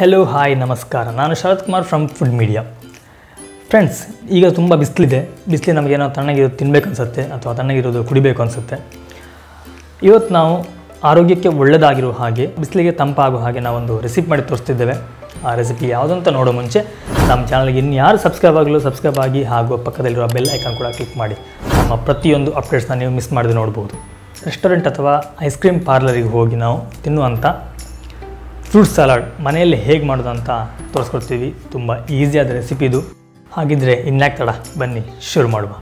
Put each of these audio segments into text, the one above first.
hello hi ನಮಸ್ಕಾರ ನಾನು Sharath Kumar from food media friends ಈಗ ತುಂಬ ಬಿಸಿಲಿದೆ ಬಿಸಿಲು ನಮಗೇನೋ ತಣ್ಣಗಿರೋದು ತಿನ್ನಬೇಕು ಅನಿಸುತ್ತೆ ಅಥವಾ ತಣ್ಣಗಿರೋದು ಕುಡಿಬೇಕು ಅನಿಸುತ್ತೆ ಇವತ್ತು ನಾವು ಆರೋಗ್ಯಕ್ಕೆ ಒಳ್ಳೆಯದಾಗಿರೋ ಹಾಗೆ ಬಿಸಿಲಿಗೆ ತಂಪಾಗೋ ಹಾಗೆ ನಾವೊಂದು ರೆಸಿಪಿ ಮಾಡಿ ತೋರಿಸ್ತಿದ್ದೇವೆ ಆ ರೆಸಿಪಿ ಯಾವುದಂತ ನೋಡೋ ಮುಂಚೆ ನಮ್ಮ ಚಾನಲ್ಗೆ ಇನ್ನು ಯಾರು ಸಬ್ಸ್ಕ್ರೈಬ್ ಆಗಲು ಸಬ್ಸ್ಕ್ರೈಬ್ ಆಗಿ ಹಾಗೂ ಪಕ್ಕದಲ್ಲಿರುವ ಬೆಲ್ ಐಕಾನ್ ಕೂಡ ಕ್ಲಿಕ್ ಮಾಡಿ ನಮ್ಮ ಪ್ರತಿಯೊಂದು ಅಪ್ಡೇಟ್ಸ್ನ ನೀವು ಮಿಸ್ ಮಾಡದೆ ನೋಡ್ಬೋದು ರೆಸ್ಟೋರೆಂಟ್ ಅಥವಾ ಐಸ್ ಕ್ರೀಮ್ ಪಾರ್ಲರಿಗೆ ಹೋಗಿ ನಾವು ತಿನ್ನುವಂಥ ಫ್ರೂಟ್ ಸಲಾಡ್ ಮನೆಯಲ್ಲಿ ಹೇಗೆ ಮಾಡೋದು ಅಂತ ತೋರಿಸ್ಕೊಡ್ತೀವಿ ತುಂಬ ಈಸಿಯಾದ ರೆಸಿಪಿ ಇದು ಹಾಗಿದ್ರೆ ಇನ್ಯಾಕೆ ತಡ ಬನ್ನಿ ಶುರು ಮಾಡುವ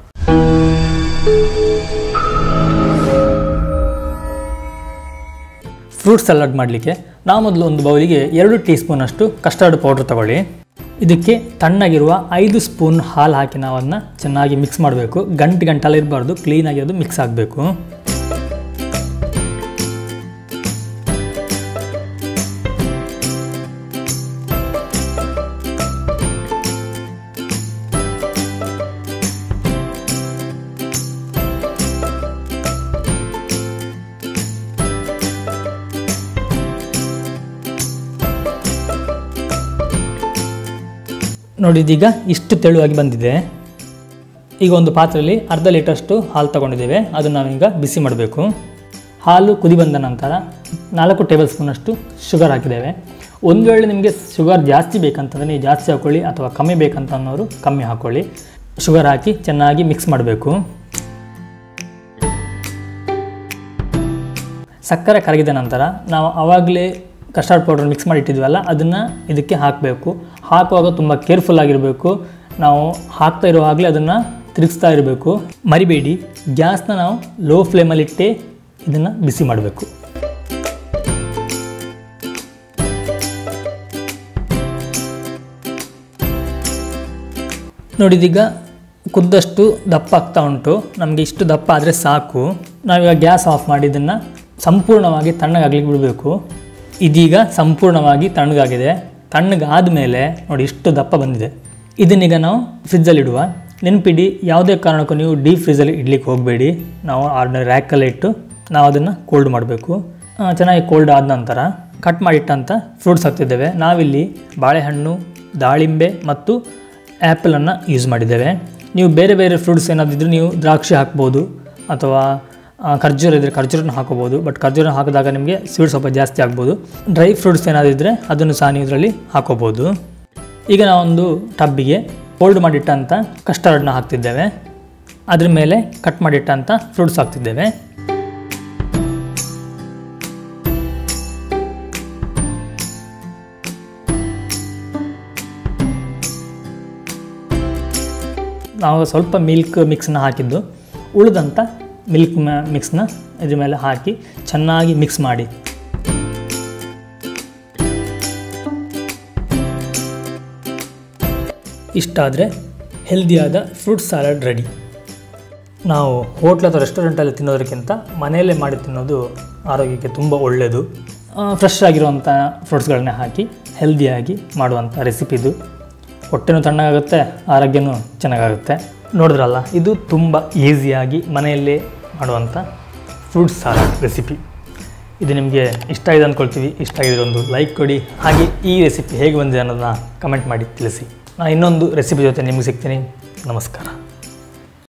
ಫ್ರೂಟ್ ಸಲಾಡ್ ಮಾಡಲಿಕ್ಕೆ ನಾವು ಮೊದಲು ಒಂದು ಬೌಲಿಗೆ ಎರಡು ಟೀ ಸ್ಪೂನಷ್ಟು ಕಸ್ಟರ್ಡ್ ಪೌಡ್ರ್ ತಗೊಳ್ಳಿ ಇದಕ್ಕೆ ತಣ್ಣಗಿರುವ ಐದು ಸ್ಪೂನ್ ಹಾಲು ಹಾಕಿ ನಾವು ಅದನ್ನ ಚೆನ್ನಾಗಿ ಮಿಕ್ಸ್ ಮಾಡಬೇಕು ಗಂಟು ಗಂಟೆಲ್ಲ ಇರಬಾರ್ದು ಕ್ಲೀನಾಗಿ ಅದು ಮಿಕ್ಸ್ ಆಗಬೇಕು ನೋಡಿ ಇದೀಗ ಇಷ್ಟು ತೆಳುವಾಗಿ ಬಂದಿದೆ ಈಗ ಒಂದು ಪಾತ್ರೆಯಲ್ಲಿ ಅರ್ಧ ಲೀಟರ್ಷ್ಟು ಹಾಲು ತಗೊಂಡಿದ್ದೇವೆ ಅದನ್ನು ನಾವೀಗ ಬಿಸಿ ಮಾಡಬೇಕು ಹಾಲು ಕುದಿ ಬಂದ ನಂತರ ನಾಲ್ಕು ಟೇಬಲ್ ಸ್ಪೂನಷ್ಟು ಶುಗರ್ ಹಾಕಿದ್ದೇವೆ ಒಂದು ವೇಳೆ ನಿಮಗೆ ಶುಗರ್ ಜಾಸ್ತಿ ಬೇಕಂತಂದರೆ ನೀವು ಜಾಸ್ತಿ ಹಾಕ್ಕೊಳ್ಳಿ ಅಥವಾ ಕಮ್ಮಿ ಬೇಕಂತ ಅನ್ನೋರು ಕಮ್ಮಿ ಹಾಕ್ಕೊಳ್ಳಿ ಶುಗರ್ ಹಾಕಿ ಚೆನ್ನಾಗಿ ಮಿಕ್ಸ್ ಮಾಡಬೇಕು ಸಕ್ಕರೆ ಕರಗಿದ ನಂತರ ನಾವು ಆವಾಗಲೇ ಕಸ್ಟರ್ಡ್ ಪೌಡರ್ ಮಿಕ್ಸ್ ಮಾಡಿ ಇಟ್ಟಿದ್ವಲ್ಲ ಅದನ್ನು ಇದಕ್ಕೆ ಹಾಕಬೇಕು ಹಾಕುವಾಗ ತುಂಬ ಕೇರ್ಫುಲ್ ಆಗಿರಬೇಕು ನಾವು ಹಾಕ್ತಾ ಇರುವಾಗಲೇ ಅದನ್ನು ತಿರುಗಿಸ್ತಾ ಇರಬೇಕು ಮರಿಬೇಡಿ ಗ್ಯಾಸ್ನ ನಾವು ಲೋ ಫ್ಲೇಮಲ್ಲಿಟ್ಟೆ ಇದನ್ನು ಬಿಸಿ ಮಾಡಬೇಕು ನೋಡಿದೀಗ ಕುದ್ದಷ್ಟು ದಪ್ಪ ಆಗ್ತಾ ಉಂಟು ನಮಗೆ ಇಷ್ಟು ದಪ್ಪ ಆದರೆ ಸಾಕು ನಾವೀಗ ಗ್ಯಾಸ್ ಆಫ್ ಮಾಡಿ ಇದನ್ನು ಸಂಪೂರ್ಣವಾಗಿ ತಣ್ಣಗಾಗ್ಲಿಕ್ಕೆ ಬಿಡಬೇಕು ಇದೀಗ ಸಂಪೂರ್ಣವಾಗಿ ತಣ್ಣಗಾಗಿದೆ ತಣ್ಣಗಾದ ಮೇಲೆ ನೋಡಿ ಇಷ್ಟು ದಪ್ಪ ಬಂದಿದೆ ಇದನ್ನೀಗ ನಾವು ಫ್ರಿಜ್ಜಲ್ಲಿ ಇಡುವ ನೆನಪಿಡಿ ಯಾವುದೇ ಕಾರಣಕ್ಕೂ ನೀವು ಡೀಪ್ ಫ್ರಿಜ್ಜಲ್ಲಿ ಇಡ್ಲಿಕ್ಕೆ ಹೋಗಬೇಡಿ ನಾವು ಆರ್ಡಿನರಿ ರ್ಯಾಕಲ್ಲಿ ಇಟ್ಟು ನಾವು ಅದನ್ನು ಕೋಲ್ಡ್ ಮಾಡಬೇಕು ಚೆನ್ನಾಗಿ ಕೋಲ್ಡ್ ಆದ ನಂತರ ಕಟ್ ಮಾಡಿಟ್ಟಂಥ ಫ್ರೂಟ್ಸ್ ಹಾಕ್ತಿದ್ದೇವೆ ನಾವಿಲ್ಲಿ ಬಾಳೆಹಣ್ಣು ದಾಳಿಂಬೆ ಮತ್ತು ಆ್ಯಪಲನ್ನು ಯೂಸ್ ಮಾಡಿದ್ದೇವೆ ನೀವು ಬೇರೆ ಬೇರೆ ಫ್ರೂಟ್ಸ್ ಏನಾದಿದ್ರು ನೀವು ದ್ರಾಕ್ಷಿ ಹಾಕ್ಬೋದು ಅಥವಾ ಆ, ಖರ್ಜೂರ ಇದ್ದರೆ ಖರ್ಜೂರನ ಹಾಕೋಬೋದು ಬಟ್ ಖರ್ಜೂರ ಹಾಕಿದಾಗ ನಿಮಗೆ ಸ್ವೀಟ್ ಸ್ವಲ್ಪ ಜಾಸ್ತಿ ಆಗ್ಬೋದು ಡ್ರೈ ಫ್ರೂಟ್ಸ್ ಏನಾದಿದ್ದರೆ ಅದನ್ನು ಸಹ ನೀವು ಇದರಲ್ಲಿ ಹಾಕೋಬೋದು ಈಗ ನಾವೊಂದು ಟಬ್ಬಿಗೆ ಫೋಲ್ಡ್ ಮಾಡಿಟ್ಟಂಥ ಕಸ್ಟರ್ಡ್ನ ಹಾಕ್ತಿದ್ದೇವೆ ಅದ್ರ ಮೇಲೆ ಕಟ್ ಮಾಡಿಟ್ಟಂಥ ಫ್ರೂಟ್ಸ್ ಹಾಕ್ತಿದ್ದೇವೆ ನಾವು ಸ್ವಲ್ಪ ಮಿಲ್ಕ್ ಮಿಕ್ಸ್ನ ಹಾಕಿದ್ದು ಉಳಿದಂಥ ಮಿಲ್ಕ್ ಮಿಕ್ಸ್ನ ಇದ್ರ ಮೇಲೆ ಹಾಕಿ ಚೆನ್ನಾಗಿ ಮಿಕ್ಸ್ ಮಾಡಿ ಇಷ್ಟಾದರೆ ಹೆಲ್ದಿಯಾದ ಫ್ರೂಟ್ ಸಲಾಡ್ ರೆಡಿ ನಾವು ಹೋಟ್ಲ್ ಅಥವಾ ರೆಸ್ಟೋರೆಂಟಲ್ಲಿ ತಿನ್ನೋದಕ್ಕಿಂತ ಮನೆಯಲ್ಲೇ ಮಾಡಿ ತಿನ್ನೋದು ಆರೋಗ್ಯಕ್ಕೆ ತುಂಬ ಒಳ್ಳೆಯದು ಫ್ರೆಶ್ ಆಗಿರುವಂಥ ಫ್ರೂಟ್ಸ್ಗಳನ್ನೇ ಹಾಕಿ ಹೆಲ್ದಿಯಾಗಿ ಮಾಡುವಂಥ ರೆಸಿಪಿ ಇದು ಹೊಟ್ಟೆನೂ ತಣ್ಣಗಾಗುತ್ತೆ ಆರೋಗ್ಯನೂ ಚೆನ್ನಾಗಾಗುತ್ತೆ ನೋಡಿದ್ರಲ್ಲ ಇದು ತುಂಬ ಈಸಿಯಾಗಿ ಮನೆಯಲ್ಲೇ ಮಾಡುವಂಥ ಫ್ರೂಟ್ ಸಲಾಡ್ ರೆಸಿಪಿ ಇದು ನಿಮಗೆ ಇಷ್ಟ ಆಗಿದೆ ಅಂದ್ಕೊಳ್ತೀವಿ ಇಷ್ಟ ಆಗಿದ್ರೆ ಒಂದು ಲೈಕ್ ಕೊಡಿ ಹಾಗೆ ಈ ರೆಸಿಪಿ ಹೇಗೆ ಬಂದಿದೆ ಅನ್ನೋದನ್ನ ಕಮೆಂಟ್ ಮಾಡಿ ತಿಳಿಸಿ ನಾನು ಇನ್ನೊಂದು ರೆಸಿಪಿ ಜೊತೆ ನಿಮಗೆ ಸಿಗ್ತೀನಿ ನಮಸ್ಕಾರ